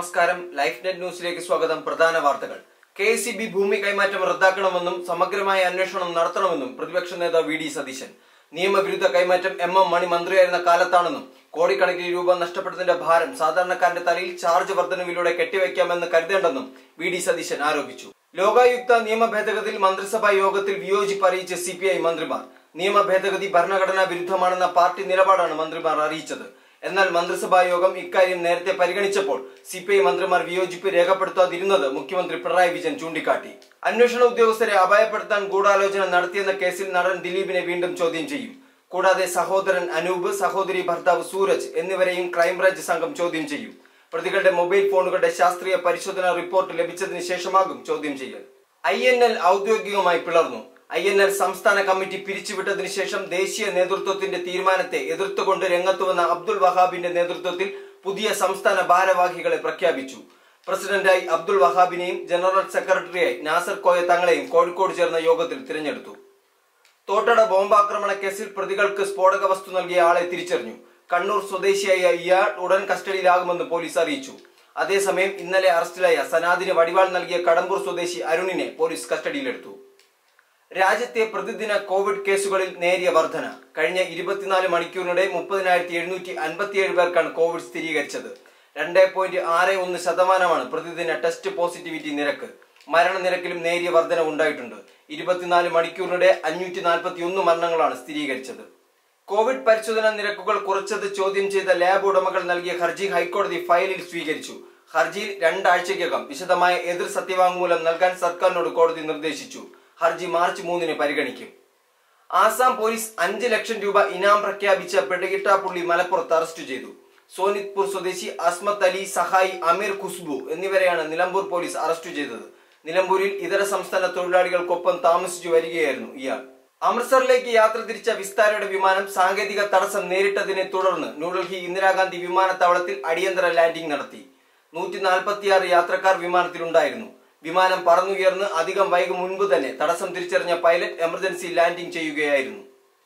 നമസ്കാരം life net ന്യൂസിലേക്ക് സ്വാഗതം പ്രധാന വാർത്തകൾ കെ എസ് ബി ഭൂമി കൈമാറ്റം റദ്ദാക്കണമെന്നും സമഗ്രമായ അന്വേഷണം നടത്തണമെന്നും പ്രതിപക്ഷ നേതാവ് വി ഡി സതീശൻ നിയമവിരുദ്ധ കൈമാറ്റം എം എം മണി മന്ത്രിയായിരുന്ന കാലത്താണെന്നും കോടിക്കണക്കിന് രൂപ നഷ്ടപ്പെട്ടതിന്റെ ഭാരം സാധാരണക്കാരന്റെ തലയിൽ ചാർജ് വർധനവിലൂടെ കെട്ടിവെക്കാമെന്ന് കരുതേണ്ടെന്നും വി ഡി സതീശൻ ആരോപിച്ചു ലോകായുക്ത നിയമ ഭേദഗതിയിൽ മന്ത്രിസഭാ യോഗത്തിൽ വിയോജിപ്പ് അറിയിച്ച സി പി ഐ മന്ത്രിമാർ നിയമ ഭേദഗതി ഭരണഘടനാ വിരുദ്ധമാണെന്ന പാർട്ടി നിലപാടാണ് മന്ത്രിമാർ അറിയിച്ചത് എന്നാൽ മന്ത്രിസഭാ യോഗം ഇക്കാര്യം നേരത്തെ പരിഗണിച്ചപ്പോൾ സി പി ഐ മന്ത്രിമാർ വിയോജിപ്പ് രേഖപ്പെടുത്താതിരുന്നത് മുഖ്യമന്ത്രി പിണറായി വിജയൻ ചൂണ്ടിക്കാട്ടി അന്വേഷണ ഉദ്യോഗസ്ഥരെ അപായപ്പെടുത്താൻ ഗൂഢാലോചന നടത്തിയെന്ന കേസിൽ നടൻ ദിലീപിനെ വീണ്ടും ചോദ്യം ചെയ്യും കൂടാതെ സഹോദരൻ അനൂപ് സഹോദരി ഭർത്താവ് സൂരജ് എന്നിവരെയും ക്രൈംബ്രാഞ്ച് സംഘം ചോദ്യം ചെയ്യും പ്രതികളുടെ മൊബൈൽ ഫോണുകളുടെ ശാസ്ത്രീയ പരിശോധനാ റിപ്പോർട്ട് ലഭിച്ചതിന് ശേഷമാകും ചോദ്യം ചെയ്യൽ ഐ എൻ എൽ ഔദ്യോഗികമായി പിളർന്നു ഐ എൻ എൽ സംസ്ഥാന കമ്മിറ്റി പിരിച്ചുവിട്ടതിനു ശേഷം ദേശീയ നേതൃത്വത്തിന്റെ തീരുമാനത്തെ എതിർത്തുകൊണ്ട് രംഗത്തുവന്ന അബ്ദുൾ വഹാബിന്റെ നേതൃത്വത്തിൽ പുതിയ സംസ്ഥാന ഭാരവാഹികളെ പ്രഖ്യാപിച്ചു പ്രസിഡന്റായി അബ്ദുൾ വഹാബിനെയും ജനറൽ സെക്രട്ടറിയായി നാസർ കോയ തങ്ങളെയും കോഴിക്കോട് ചേർന്ന യോഗത്തിൽ തിരഞ്ഞെടുത്തു തോട്ടട ബോംബാക്രമണ കേസിൽ പ്രതികൾക്ക് സ്ഫോടക വസ്തു നൽകിയ ആളെ തിരിച്ചറിഞ്ഞു കണ്ണൂർ സ്വദേശിയായ ഇയാൾ ഉടൻ കസ്റ്റഡിയിലാകുമെന്ന് പോലീസ് അറിയിച്ചു അതേസമയം ഇന്നലെ അറസ്റ്റിലായ സനാദിന് വടിവാൾ നൽകിയ കടമ്പൂർ സ്വദേശി അരുണിനെ പോലീസ് കസ്റ്റഡിയിലെടുത്തു രാജ്യത്തെ പ്രതിദിന കോവിഡ് കേസുകളിൽ നേരിയ വർധന കഴിഞ്ഞ ഇരുപത്തിനാല് മണിക്കൂറിനിടെ മുപ്പതിനായിരത്തി എഴുന്നൂറ്റി അൻപത്തിയേഴ് പേർക്കാണ് കോവിഡ് സ്ഥിരീകരിച്ചത് രണ്ട് പോയിന്റ് ആറ് ഒന്ന് ശതമാനമാണ് പ്രതിദിന ടെസ്റ്റ് പോസിറ്റിവിറ്റി നിരക്ക് മരണനിരക്കിലും നേരിയ വർധന ഉണ്ടായിട്ടുണ്ട് ഇരുപത്തിനാല് മണിക്കൂറിനിടെ അഞ്ഞൂറ്റി നാൽപ്പത്തി ഒന്ന് മരണങ്ങളാണ് സ്ഥിരീകരിച്ചത് കോവിഡ് പരിശോധനാ നിരക്കുകൾ കുറച്ചത് ചോദ്യം ചെയ്ത ലാബ് ഉടമകൾ നൽകിയ ഹർജി ഹൈക്കോടതി ഫയലിൽ സ്വീകരിച്ചു ഹർജിയിൽ രണ്ടാഴ്ചയ്ക്കകം വിശദമായ എതിർ സത്യവാങ്മൂലം നൽകാൻ സർക്കാരിനോട് കോടതി നിർദ്ദേശിച്ചു ഹർജി മാർച്ച് മൂന്നിന് പരിഗണിക്കും ആസാം പോലീസ് അഞ്ച് ലക്ഷം രൂപ ഇനാം പ്രഖ്യാപിച്ച പെടകിട്ടാപ്പുള്ളി മലപ്പുറത്ത് അറസ്റ്റ് ചെയ്തു സോനിത്പൂർ സ്വദേശി അസ്മത്ത് അലി സഹായി അമീർ ഖുസ്ബു എന്നിവരെയാണ് നിലമ്പൂർ പോലീസ് അറസ്റ്റ് ചെയ്തത് നിലമ്പൂരിൽ ഇതര സംസ്ഥാന തൊഴിലാളികൾക്കൊപ്പം താമസിച്ചു വരികയായിരുന്നു ഇയാൾ അമൃത്സറിലേക്ക് യാത്ര തിരിച്ച വിസ്താരയുടെ വിമാനം സാങ്കേതിക തടസ്സം നേരിട്ടതിനെ തുടർന്ന് ന്യൂഡൽഹി ഇന്ദിരാഗാന്ധി വിമാനത്താവളത്തിൽ അടിയന്തര ലാൻഡിംഗ് നടത്തി നൂറ്റി നാൽപ്പത്തിയാറ് യാത്രക്കാർ വിമാനത്തിലുണ്ടായിരുന്നു വിമാനം പറന്നുയർന്ന് അധികം വൈകും മുൻപ് തന്നെ തടസ്സം തിരിച്ചറിഞ്ഞ പൈലറ്റ് എമർജൻസി ലാൻഡിംഗ് ചെയ്യുകയായിരുന്നു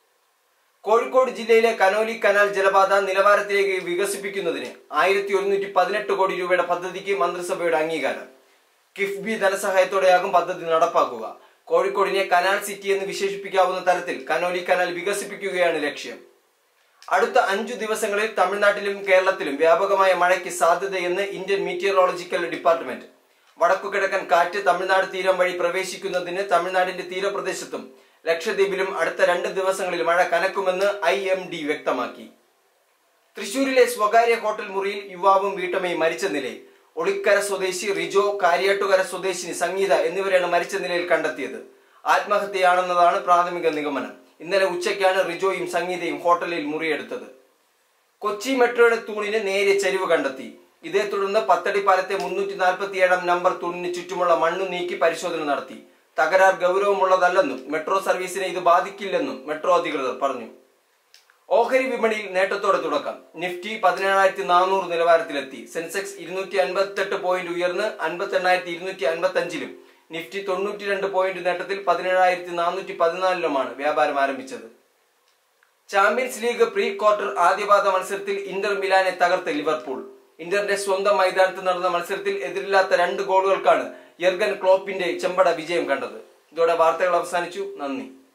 കോഴിക്കോട് ജില്ലയിലെ കനോലി കനാൽ ജലപാത നിലവാരത്തിലേക്ക് വികസിപ്പിക്കുന്നതിന് ആയിരത്തി ഒരുന്നൂറ്റി പതിനെട്ട് കോടി രൂപയുടെ പദ്ധതിക്ക് മന്ത്രിസഭയുടെ അംഗീകാരം കിഫ്ബി ധനസഹായത്തോടെയാകും പദ്ധതി നടപ്പാക്കുക കോഴിക്കോടിനെ കനാൽ സിറ്റി എന്ന് വിശേഷിപ്പിക്കാവുന്ന തരത്തിൽ കനോലി കനാൽ വികസിപ്പിക്കുകയാണ് ലക്ഷ്യം അടുത്ത അഞ്ചു ദിവസങ്ങളിൽ തമിഴ്നാട്ടിലും കേരളത്തിലും വ്യാപകമായ മഴയ്ക്ക് സാധ്യതയെന്ന് ഇന്ത്യൻ മീറ്റിയറോളജിക്കൽ ഡിപ്പാർട്ട്മെന്റ് വടക്കുകിഴക്കൻ കാറ്റ് തമിഴ്നാട് തീരം വഴി പ്രവേശിക്കുന്നതിന് തമിഴ്നാടിന്റെ തീരപ്രദേശത്തും ലക്ഷദ്വീപിലും അടുത്ത രണ്ട് ദിവസങ്ങളിൽ മഴ കനക്കുമെന്ന് ഐ എം ഡി വ്യക്തമാക്കി തൃശൂരിലെ സ്വകാര്യ ഹോട്ടൽ മുറിയിൽ യുവാവും വീട്ടമ്മയും മരിച്ച നിലയിൽ ഒളിക്കര സ്വദേശി റിജോ കാര്യാട്ടുകര സ്വദേശിനി സംഗീത എന്നിവരെയാണ് മരിച്ച നിലയിൽ കണ്ടെത്തിയത് ആത്മഹത്യയാണെന്നതാണ് പ്രാഥമിക നിഗമനം ഇന്നലെ ഉച്ചയ്ക്കാണ് റിജോയും സംഗീതയും ഹോട്ടലിൽ മുറിയെടുത്തത് കൊച്ചി മെട്രോയുടെ തൂണിന് നേരിയ ചരിവ് കണ്ടെത്തി ഇതേ തുടർന്ന് പത്തടി പാലത്തെ മുന്നൂറ്റി നാൽപ്പത്തി ഏഴാം നമ്പർ തൂണിന് ചുറ്റുമുള്ള മണ്ണ് നീക്കി പരിശോധന നടത്തി തകരാർ ഗൗരവമുള്ളതല്ലെന്നും മെട്രോ സർവീസിനെ ഇത് ബാധിക്കില്ലെന്നും മെട്രോ അധികൃതർ പറഞ്ഞു ഓഹരി വിപണിയിൽ നേട്ടത്തോടെ തുടക്കം നിഫ്റ്റി പതിനേഴായിരത്തി നാനൂറ് നിലവാരത്തിലെത്തി സെൻസെക്സ് ഇരുന്നൂറ്റി അൻപത്തെട്ട് പോയിന്റ് ഉയർന്ന് അൻപത്തി എണ്ണായിരത്തി ഇരുന്നൂറ്റി അൻപത്തി അഞ്ചിലും നിഫ്റ്റി തൊണ്ണൂറ്റി രണ്ട് പോയിന്റ് നേട്ടത്തിൽ പതിനേഴായിരത്തി നാനൂറ്റി പതിനാലിലുമാണ് വ്യാപാരം ആരംഭിച്ചത് ചാമ്പ്യൻസ് ലീഗ് പ്രീ ക്വാർട്ടർ ആദ്യപാദ മത്സരത്തിൽ ഇന്റർ മിലാനെ തകർത്ത് ലിവർപൂൾ ഇന്ററിന്റെ സ്വന്തം മൈതാനത്ത് നടന്ന മത്സരത്തിൽ എതിരില്ലാത്ത രണ്ട് ഗോളുകൾക്കാണ് യർഗൻ ക്ലോപ്പിന്റെ ചെമ്പട വിജയം കണ്ടത് ഇതോടെ വാർത്തകൾ അവസാനിച്ചു നന്ദി